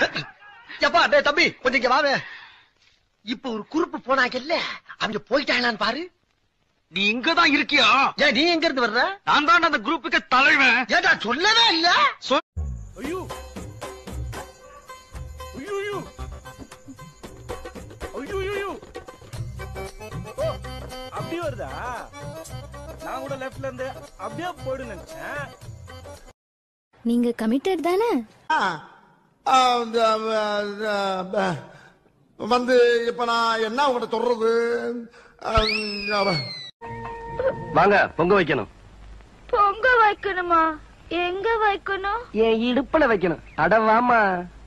எப்பா டேய் தம்பி கொஞ்சம் இங்க வாவே இப்ப ஒரு குறுப்பு போனாங்கல்ல அவங்க போயிட்டாங்களான்னு பாரு நீ இங்கதான் இருக்கியா ஏன் நீ எங்க இருந்து வர்ற நான் தான் அந்த குரூப்புக்கு தலைவன் ஏடா சொல்லவே இல்ல ஐயோ ஐயோ ஐயோ ஐயோ ஐயோ ஓ அப்படியே வருதா நான் கூட லெஃப்ட்ல இருந்து அப்படியே போயிடு நினைச்சேன் நீங்க கமிட்டட் தானே ஆ, இந்த, ஆ, ஆ, வந்து இப்ப நான் என்ன உங்கள்கிட்ட சொல்றது ஆ, வாங்க பொங்க வைக்கணும் பொங்க வைக்கணுமா எங்க வைக்கணும் என் இடுப்புல வைக்கணும் அட வாமா